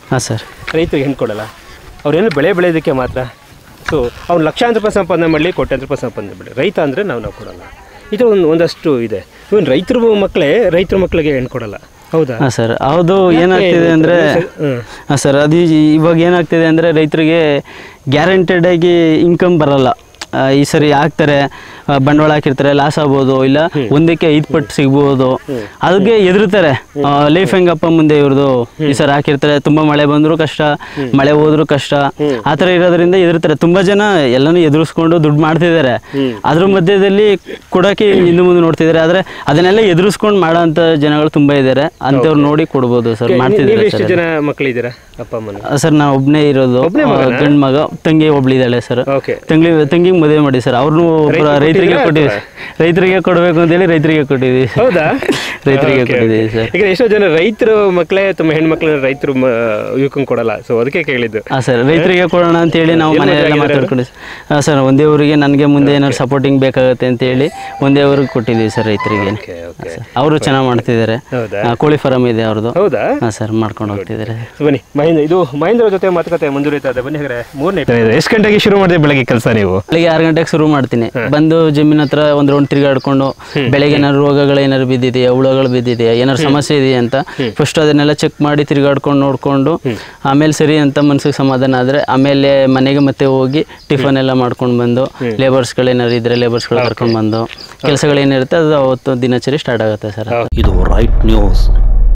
ಹಾಂ ಸರ್ ರೈತರಿಗೆ ಹೆಣ್ಣು ಕೊಡಲ್ಲ ಅವ್ರೇನು ಬೆಳೆ ಬೆಳೆಯೋದಕ್ಕೆ ಮಾತ್ರ ಸೊ ಅವ್ನು ಲಕ್ಷಾಂತರ ರೂಪಾಯಿ ಸಂಪಾದನೆ ಮಾಡಲಿ ಕೋಟ್ಯಾಂತರ ರೂಪಾಯಿ ಸಂಪಾದನೆ ಮಾಡಲಿ ರೈತ ಅಂದರೆ ನಾವು ನಾವು ಕೊಡಲ್ಲ ಇದು ಒಂದು ಒಂದಷ್ಟು ಇದೆ ಇವನ್ ರೈತರ ಮಕ್ಕಳೇ ರೈತರ ಮಕ್ಕಳಿಗೆ ಹೆಣ್ಣು ಕೊಡಲ್ಲ ಹೌದಾ ಹಾಂ ಸರ್ ಹೌದು ಏನಾಗ್ತಿದೆ ಅಂದರೆ ಹ್ಮ್. ಹಾಂ ಸರ್ ಅದು ಈ- ಇವಾಗ ಏನಾಗ್ತಿದೆ ಅಂದರೆ ರೈತರಿಗೆ ಗ್ಯಾರಂಟೆಡ್ ಆಗಿ ಇನ್ಕಮ್ ಬರಲ್ಲ ಆ, ಈ ಸರಿ ಹಾಕ್ತಾರೆ ಆ, ಬಂಡವಾಳ ಹಾಕಿರ್ತಾರೆ ಲಾಸ್ ಆಗ್ಬೋದು ಇಲ್ಲ ಒಂದಕ್ಕೆ ಐದು ಪಟ್ಟು ಸಿಗ್ಬೋದು ಅದಕ್ಕೆ ಎದುರುತ್ತಾರೆ ಲೈಫ್ ಹೆಂಗಪ್ಪ ಮುಂದೆ ಇವ್ರದ್ದು ಈ ಸರಿ ಹಾಕಿರ್ತಾರೆ ತುಂಬ ಮಳೆ ಬಂದರೂ ಕಷ್ಟ ಮಳೆ ಹೋದ್ರೂ ಕಷ್ಟ ಆ ಥರ ಇರೋದ್ರಿಂದ ಎದುರ್ತಾರೆ ತುಂಬ ಜನ ಎಲ್ಲನೂ ಎದುರಿಸ್ಕೊಂಡು ದುಡ್ಡು ಮಾಡ್ತಿದ್ದಾರೆ ಅದ್ರ ಮಧ್ಯದಲ್ಲಿ ಕೊಡೋಕೆ ಹಿಂದೆ ಮುಂದೆ ನೋಡ್ತಿದ್ದಾರೆ ಆದರೆ ಅದನ್ನೆಲ್ಲ ಎದುರಿಸ್ಕೊಂಡು ಮಾಡೋ ಅಂಥ ಜನಗಳು ತುಂಬ ಇದ್ದಾರೆ ಅಂಥವ್ರು ನೋಡಿ ಕೊಡ್ಬೋದು ಸರ್ ನೀವು ಮಾಡ್ತಿದ್ದಾರೆ ಎಷ್ಟು ಸರ್ ಜನ ಮಕ್ಕಳಿದ್ದೀರಾ ಅಪ್ಪ ಅಮ್ಮನ ಸರ್ ನಾನು ಒಬ್ಬನೇ ಇರೋದು ಗಂಡು ಮಗ ತಂಗಿ ಒಬ್ಳಿದ್ದಾಳೆ ಸರ್ ಓಕೆ ತಂಗಿ ತಂಗಿಗೆ ಮದುವೆ ಮಾಡಿ ಸರ್ ಅವ್ರನ್ನೂ ಒಬ್ಬರು ರೈತರಿಗೆ ಕೊಟ್ಟಿದ್ವಿ ರೈತರಿಗೆ ಕೊಡಬೇಕು ಅಂತೇಳಿ ರೈತರಿಗೆ ಕೊಟ್ಟಿದ್ವಿ ಹೌದಾ ರೈತರಿಗೆ Okay, ಕೊಟ್ಟಿದ್ದೀವಿ okay. ಸರ್ ಈಗ ಎಷ್ಟೋ ಜನ ರೈತರು ಮಕ್ಕಳೇ ತಮ್ಮ ಹೆಣ್ಮಕ್ಳನ್ನ ರೈತರು ಯುವಕಂಗೆ ಕೊಡಲ್ಲ ಸೊ ಅದಕ್ಕೆ ಕೇಳಿದ್ದು ಹಾಂ ಸರ್ ರೈತರಿಗೆ ಕೊಡೋಣ ಅಂತೇಳಿ ನಾವು ಎಲ್ಲಿ ಮನೆಯೆಲ್ಲ ಮದುವೆ ಮಾತಾಡ್ಕೊಂಡು ಹಾಂ ಸರ್ ಒಂದೇ ಊರಿಗೆ ನನಗೆ ಮುಂದೆ ಏನಾದ್ರು ಸಪೋರ್ಟಿಂಗ್ ಬೇಕಾಗುತ್ತೆ ಅಂತೇಳಿ ಒಂದೇ ಊರಿಗೆ ಕೊಟ್ಟಿದ್ದೀವಿ ಸರ್ ರೈತರಿಗೆ ಓಕೆ ಓಕೆ ಅವರು ಚೆನ್ನಾಗಿ ಮಾಡ್ತಿದ್ದಾರೆ ಹೌದಾ ಆ, ಕೋಳಿ ಫಾರಮ್ ಇದೆ ಅವ್ರದ್ದು ಹೌದಾ ಹಾಂ ಸರ್ ಮಾಡ್ಕೊಂಡು ಹೋಗ್ತಿದ್ದಾರೆ ಸೊ ಬನ್ನಿ ಮಹೇಂದ್ರ ಇದು ಮಹೇಂದ್ರ ಜೊತೆ ಮಾತುಕತೆ ಮುಂದುವರಿತಾ ಇದೆ ಬನ್ನಿ ಹಾಗಾದ್ರೆ ಮೂರನೇ ಎಷ್ಟು ಗಂಟೆಗೆ ಶುರು ಮಾಡಿದೆ ಬೆಳಗ್ಗೆ ಕೆಲಸ ನೀವು ಬೆಳಿಗ್ಗೆ ಆರು ಗಂಟೆಗೆ ಶುರು ಮಾಡ್ತೀನಿ ಬಂದು ಜಿಮ್ಮಿನ ಹತ್ರ ಒಂದು ರೌಂಡ್ ತಿರುಗಾಡ್ಕೊಂಡು ಬೆಳಗ್ಗೆ ಏನಾದ್ರು ರೋಗಗಳು ಏನಾದ್ರು ಬಿದ್ದಿದೆಯಾ ಹುಳುಗಳು ಬಿದ್ದಿದೆಯಾ ಏನಾದ್ರು ಸಮಸ್ಯೆ ಇದೆಯಾ ಅಂತ ಫಸ್ಟ್ ಅದನ್ನೆಲ್ಲ ಚೆಕ್ ಮಾಡಿ ತಿರುಗಾಡ್ಕೊಂಡು ನೋಡ್ಕೊಂಡು ಆಮೇಲೆ ಸರಿ ಅಂತ ಮನ್ಸಿಗೆ ಸಮಾಧಾನ ಆದರೆ ಆಮೇಲೆ ಮನೆಗೆ ಮತ್ತೆ ಹೋಗಿ ಟಿಫನ್ ಎಲ್ಲ ಮಾಡ್ಕೊಂಡು ಬಂದು ಲೇಬರ್ಸ್ಗಳು ಏನಾದ್ರು ಇದ್ರೆ ಲೇಬರ್ಸ್ಗಳು ಕರ್ಕೊಂಡು ಬಂದು ಕೆಲಸಗಳೇನಿರುತ್ತೆ ಅದು ಅವತ್ತು ದಿನಚರಿ ಸ್ಟಾರ್ಟ್ ಆಗುತ್ತೆ ಸರ್ ಇದು ರೈಟ್ ನ್ಯೂಸ್